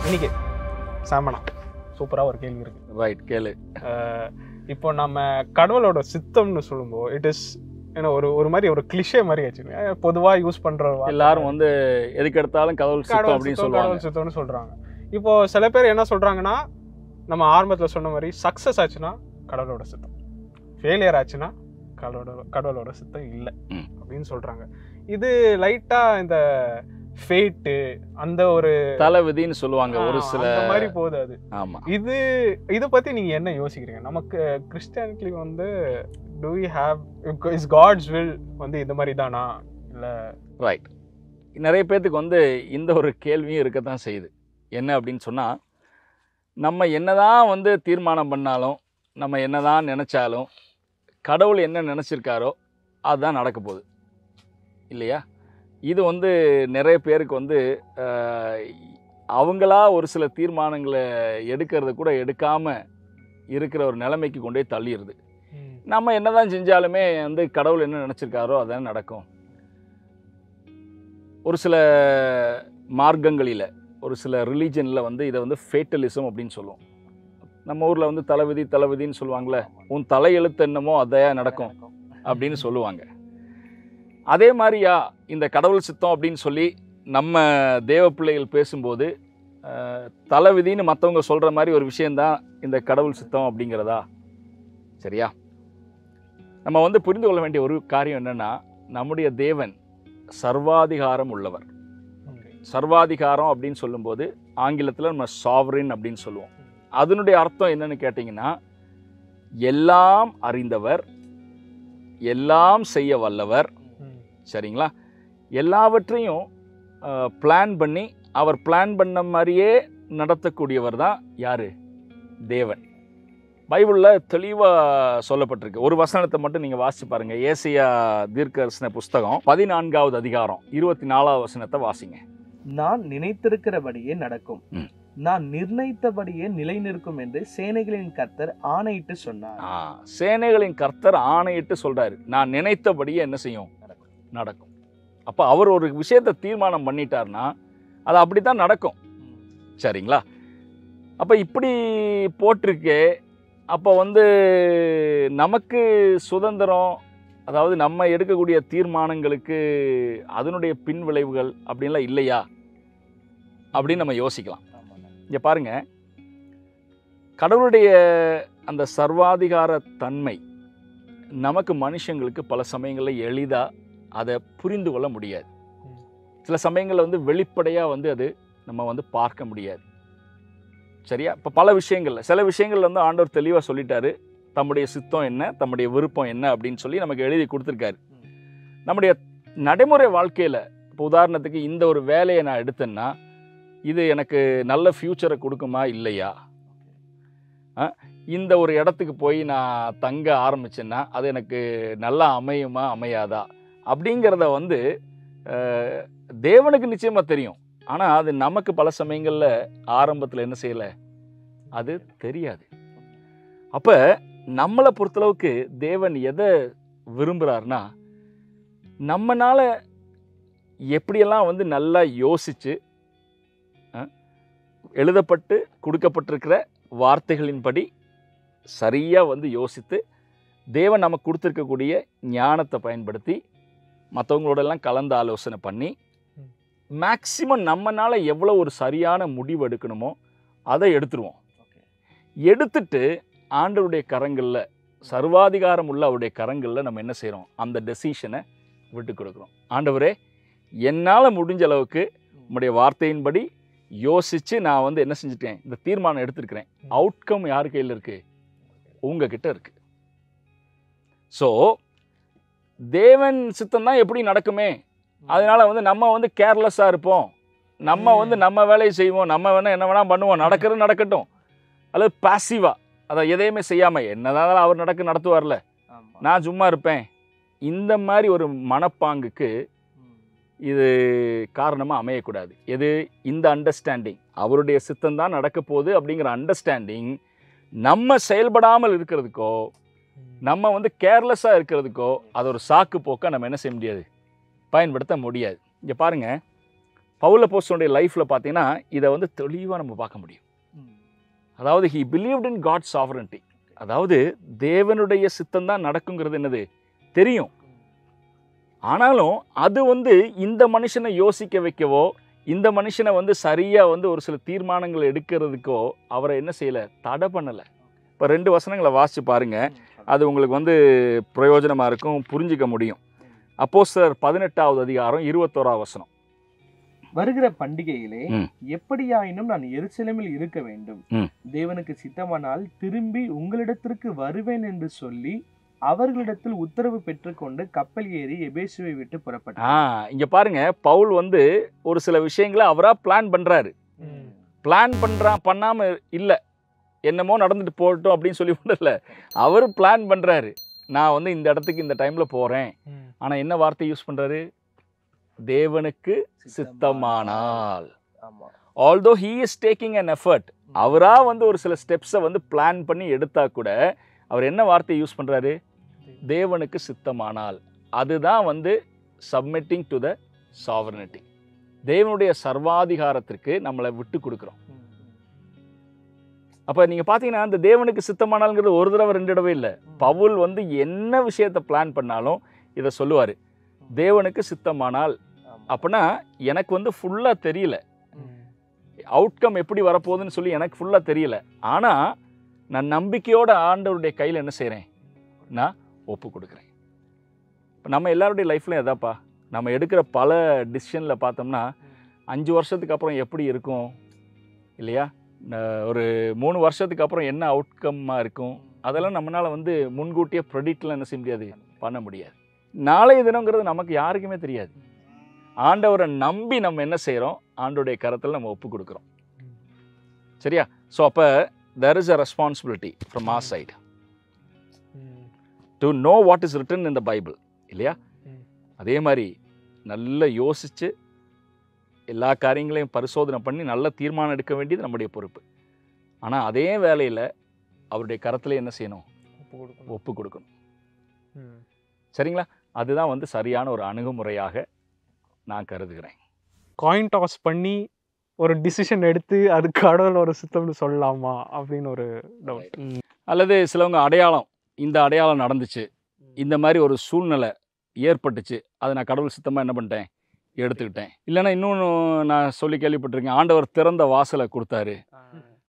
இன்னைக்கு சாமனா சூப்பராக ஒரு கேள்வி இருக்கு ரைட் கேளு அஹ் இப்போ நம்ம கடவுளோட சித்தம்னு சொல்லும்போது இட் இஸ் ஏன்னா ஒரு ஒரு மாதிரி ஒரு கிளிஷே மாதிரி ஆச்சு பொதுவாக யூஸ் பண்ற வார்த்தை. எல்லாரும் வந்து எதுக்கு எடுத்தாலும் கடவுள் சித்தம் கடவுள் அப்படின்னு சித்தம், சொல்லுவாங்க கடவுள் சித்தம்னு சொல்றாங்க இப்போ சில பேர் என்ன சொல்றாங்கன்னா நம்ம ஆரம்பத்துல சொன்ன மாதிரி சக்சஸ் ஆச்சுன்னா கடவுளோட சித்தம் ஃபெயிலியர் ஆச்சுன்னா கடவுளோட கடவுளோட சித்தம் இல்லை ம். அப்படின்னு சொல்றாங்க இது லைட்டா இந்த ஃபேட்டு அந்த ஒரு தலை விதின்னு சொல்லுவாங்க ஒரு ஆ, சில அந்த மாதிரி போகுது அது ஆமா இது இதை பத்தி நீங்க என்ன யோசிக்கிறீங்க நமக்கு கிறிஸ்டியானிட்டி வந்து do you have is God's will வந்து இந்த மாதிரி தானா இல்ல ரைட் நிறைய பேர்த்துக்கு வந்து இந்த ஒரு கேள்வியும் இருக்கத்தான் செய்யுது என்ன அப்படின்னு சொன்னால் நம்ம என்னதான் வந்து தீர்மானம் பண்ணாலும் நம்ம என்னதான் நினச்சாலும் கடவுள் என்ன நினச்சிருக்காரோ அதுதான் நடக்க போகுது இல்லையா இது வந்து நிறைய பேருக்கு வந்து ஆஹ், அவங்களா ஒரு சில தீர்மானங்களை எடுக்கிறத கூட எடுக்காமல் இருக்கிற ஒரு நிலைமைக்கு கொண்டு போய் தள்ளிடுது நம்ம என்னதான் செஞ்சாலுமே வந்து கடவுள் என்ன நினச்சிருக்காரோ அதான் நடக்கும் ஒரு சில மார்க்கங்களில் ஒரு சில ரிலீஜனில் வந்து இதை வந்து ஃபேட்டலிசம் அப்படின்னு சொல்லுவோம் நம்ம ஊரில் வந்து தலைவிதி தலைவிதின்னு சொல்லுவாங்களே உன் தலையெழுத்து என்னமோ அதையா நடக்கும் அப்படின்னு சொல்லுவாங்க அதே மாதிரியா இந்த கடவுள் சித்தம் அப்படின்னு சொல்லி நம்ம தேவ பிள்ளைகள் பேசும்போது அஹ், தலைவிதின்னு மற்றவங்க சொல்கிற மாதிரி ஒரு விஷயந்தான் இந்த கடவுள் சித்தம் அப்படிங்கிறதா சரியா நம்ம வந்து புரிந்து கொள்ள வேண்டிய ஒரு காரியம் என்னன்னா நம்முடைய தேவன் சர்வாதிகாரம் உள்ளவர் சர்வாதிகாரம் அப்படின்னு சொல்லும்போது ஆங்கிலத்தில் நம்ம சாவரின் அப்படின்னு சொல்லுவோம் அதனுடைய அர்த்தம் என்னன்னு கேட்டிங்கன்னா எல்லாம் அறிந்தவர் எல்லாம் செய்ய வல்லவர் சரிங்களா எல்லாவற்றையும் பிளான் பண்ணி அவர் பிளான் பண்ண மாதிரியே நடத்தக்கூடியவர் தான் யார் தேவன் பைபிளில் தெளிவாக சொல்லப்பட்டிருக்கு ஒரு வசனத்தை மட்டும் நீங்கள் வாசிச்சு பாருங்கள் ஏசியா தீர்க்கதரிசன புஸ்தகம் பதினான்காவது அதிகாரம் இருபத்தி நாலாவது வசனத்தை வாசிங்க நான் நினைத்திருக்கிறபடியே நடக்கும் ம். நான் நிர்ணயித்தபடியே நிலை நிற்கும் என்று சேனைகளின் கர்த்தர் ஆணையிட்டு சொன்னார் ஆ, சேனைகளின் கர்த்தர் ஆணையிட்டு சொல்றாரு நான் நினைத்தபடியே என்ன செய்யும் நடக்கும் அப்போ அவர் ஒரு விஷயத்தை தீர்மானம் பண்ணிட்டார்னா அது அப்படி தான் நடக்கும் சரிங்களா அப்போ இப்படி போட்டிருக்கே அப்போ வந்து நமக்கு சுதந்திரம் அதாவது நம்ம எடுக்கக்கூடிய தீர்மானங்களுக்கு அதனுடைய பின் விளைவுகள் அப்படின்லாம் இல்லையா அப்படின்னு நம்ம யோசிக்கலாம் இங்கே பாருங்க கடவுளுடைய அந்த சர்வாதிகார தன்மை நமக்கு மனுஷங்களுக்கு பல சமயங்களில் எளிதாக அதை புரிந்து கொள்ள முடியாது ம். சில சமயங்களில் வந்து வெளிப்படையாக வந்து அது நம்ம வந்து பார்க்க முடியாது சரியா இப்போ பல விஷயங்கள்ல சில விஷயங்கள்ல வந்து ஆண்டவர் தெளிவாக சொல்லிட்டாரு தம்முடைய சித்தம் என்ன தம்முடைய விருப்பம் என்ன அப்படின்னு சொல்லி நமக்கு எழுதி கொடுத்துருக்காரு நம்முடைய நடைமுறை வாழ்க்கையில் இப்போ உதாரணத்துக்கு இந்த ஒரு வேலையை நான் எடுத்தேன்னா இது எனக்கு நல்ல ஃப்யூச்சரை கொடுக்குமா இல்லையா ஆ, இந்த ஒரு இடத்துக்கு போய் நான் தங்க ஆரம்பிச்சேன்னா அது எனக்கு நல்லா அமையுமா அமையாதா அப்படிங்கிறத வந்து அஹ், தேவனுக்கு நிச்சயமாக தெரியும் ஆனால் அது நமக்கு பல சமயங்களில் ஆரம்பத்தில் என்ன செய்யலை அது தெரியாது அப்போ நம்மளை பொறுத்தளவுக்கு தேவன் எதை விரும்புகிறாருன்னா நம்மனால எப்படியெல்லாம் வந்து நல்லா யோசித்து எழுதப்பட்டு கொடுக்கப்பட்டிருக்கிற வார்த்தைகளின்படி சரியாக வந்து யோசித்து தேவன் நமக்கு கொடுத்துருக்கக்கூடிய ஞானத்தை பயன்படுத்தி மற்றவங்களோடெல்லாம் கலந்து ஆலோசனை பண்ணி ம். மேக்சிமம் நம்மனால எவ்வளோ ஒரு சரியான முடிவு எடுக்கணுமோ அதை எடுத்துருவோம் எடுத்துட்டு ஆண்டவருடைய கரங்களில் சர்வாதிகாரம் உள்ள அவருடைய கரங்களில் நம்ம என்ன செய்கிறோம் அந்த டெசிஷனை விட்டு கொடுக்குறோம் ஆண்டவரே என்னால் முடிஞ்ச அளவுக்கு உம்முடைய வார்த்தையின்படி யோசித்து நான் வந்து என்ன செஞ்சுட்டேன் இந்த தீர்மானம் எடுத்திருக்கிறேன் ம். அவுட்கம் யார் கையில் இருக்கு உங்ககிட்ட இருக்கு ஸோ தேவன் சித்தம் தான் எப்படி நடக்குமே அதனால வந்து நம்ம வந்து கேர்லெஸ்ஸாக இருப்போம் நம்ம ம். வந்து நம்ம வேலையை செய்வோம் நம்ம வேணா என்ன வேணா பண்ணுவோம் நடக்கிறது நடக்கட்டும் அல்லது பாசிவாக அதை எதையுமே செய்யாமல் என்னதான் அவர் நடக்க நடத்துவார்ல ஆமா. நான் சும்மா இருப்பேன் இந்த மாதிரி ஒரு மனப்பாங்குக்கு ம். இது காரணமாக அமையக்கூடாது எது இந்த அண்டர்ஸ்டாண்டிங் அவருடைய சித்தம் தான் நடக்க போகுது அப்படிங்கிற அண்டர்ஸ்டாண்டிங் நம்ம செயல்படாமல் இருக்கிறதுக்கோ நம்ம வந்து கேர்லெஸ்ஸாக இருக்கிறதுக்கோ அது ஒரு சாக்கு போக்கா நம்ம என்ன செய்ய முடியாது பயன்படுத்த முடியாது இங்கே பாருங்க பவுல போஸ்டனுடைய லைஃப்பில் பார்த்தீங்கன்னா இதை வந்து தெளிவாக நம்ம பார்க்க முடியும் அதாவது he believed in God sovereignty அதாவது தேவனுடைய சித்தம் தான் நடக்குங்கிறது என்னது தெரியும் ஆனாலும் அது வந்து இந்த மனுஷனை யோசிக்க வைக்கவோ இந்த மனுஷனை வந்து சரியாக வந்து ஒரு சில தீர்மானங்கள் எடுக்கிறதுக்கோ அவரை என்ன செய்யலை தடை பண்ணலை இப்போ ரெண்டு வசனங்களை வாசித்து பாருங்க அது உங்களுக்கு வந்து பிரயோஜனமாக இருக்கும் புரிஞ்சிக்க முடியும் அப்போஸ்தலர் பதினெட்டாவது அதிகாரம் இருபத்தோராவது வசனம் வருகிற பண்டிகையிலே ம். எப்படியாயினும் நான் எருசலேமில் இருக்க வேண்டும் ம். தேவனுக்கு சித்தமானால் திரும்பி உங்களிடத்திற்கு வருவேன் என்று சொல்லி அவர்களிடத்தில் உத்தரவு பெற்றுக்கொண்டு கப்பல் ஏறி எபேசுவை விட்டு ஆ புறப்பட்டார் இங்கே பாருங்க பவுல் வந்து ஒரு சில விஷயங்களை அவராக பிளான் பண்ணுறாரு ம். பிளான் பண்ணுறா பண்ணாமல் இல்லை என்னமோ நடந்துட்டு போகட்டும் அப்படின்னு சொல்லி விடல அவர் பிளான் பண்ணுறாரு நான் வந்து இந்த இடத்துக்கு இந்த டைமில் போகிறேன் ம். ஆனால் என்ன வார்த்தை யூஸ் பண்ணுறாரு தேவனுக்கு சித்தமானால் ஆமா although he is taking an effort அவராக வந்து ஒரு சில ஸ்டெப்ஸை வந்து பிளான் பண்ணி எடுத்தா கூட அவர் என்ன வார்த்தையை யூஸ் பண்ணுறாரு தேவனுக்கு சித்தமானால் அதுதான் வந்து சப்மிட்டிங் டு த சாவர்னிட்டி தேவனுடைய சர்வாதிகாரத்திற்கு நம்மளை விட்டு கொடுக்குறோம் அப்போ நீங்கள் பார்த்தீங்கன்னா அந்த தேவனுக்கு சித்தமானால்ங்கிறது ஒரு தடவை ரெண்டு தடவை இல்லை பவுல் வந்து என்ன விஷயத்தை பிளான் பண்ணாலும் இதை சொல்லுவார் தேவனுக்கு சித்தமானால் அப்படின்னா எனக்கு வந்து ஃபுல்லாக தெரியல ம். அவுட்கம் எப்படி வரப்போகுதுன்னு சொல்லி எனக்கு ஃபுல்லாக தெரியல ஆனால் நான் நம்பிக்கையோட ஆண்டவருடைய கையில் என்ன செய்கிறேன் நான் ஒப்பு கொடுக்குறேன் இப்போ நம்ம எல்லாருடைய லைஃப்லையும் எதாப்பா நம்ம எடுக்கிற பல டிசிஷனில் பார்த்தோம்னா அஞ்சு வருஷத்துக்கு அப்புறம் எப்படி இருக்கும் இல்லையா ந- ஒரு மூணு வருஷத்துக்கு அப்புறம் என்ன அவுட்கம்மாக இருக்கும் அதெல்லாம் நம்மளால் வந்து முன்கூட்டியே ப்ரெடிக்ட்லாம் என்ன செய்ய முடியாது பண்ண முடியாது நாளைய தினங்கிறது நமக்கு யாருக்குமே தெரியாது ஆண்டவரை நம்பி நம்ம என்ன செய்கிறோம் ஆண்டோடைய கரத்தில் நம்ம ஒப்பு கொடுக்குறோம் சரியா ஸோ அப்போ there is a responsibility from our side hmm. To know what is written in the Bible இல்லையா ம். அதே மாதிரி நல்லா யோசித்து எல்லா காரியங்களையும் பரிசோதனை பண்ணி நல்ல தீர்மானம் எடுக்க வேண்டியது நம்முடைய பொறுப்பு ஆனால் அதே வேலையில் அவருடைய கரத்தில் என்ன செய்யணும் ஒப்பு கொடுக்கணும். ஒப்பு கொடுக்கணும் ம். சரிங்களா அதுதான் வந்து சரியான ஒரு அணுகுமுறையாக நான் கருதுகிறேன் காயின் டாஸ் பண்ணி ஒரு டிசிஷன் எடுத்து அது கடவுள் ஒரு சித்தம்னு சொல்லலாமா அப்படின்னு ஒரு டவுட் அல்லது சிலவங்க அடையாளம் இந்த அடையாளம் நடந்துச்சு இந்த மாதிரி ஒரு சூழ்நிலை ஏற்பட்டுச்சு அதை நான் கடவுள் சித்தமாக என்ன பண்ணிட்டேன் எடுத்துக்கிட்டேன் இல்லைன்னா இன்னொன்று நான் சொல்லி கேள்விப்பட்டிருக்கேன் ஆண்டவர் திறந்த வாசலை கொடுத்தாரு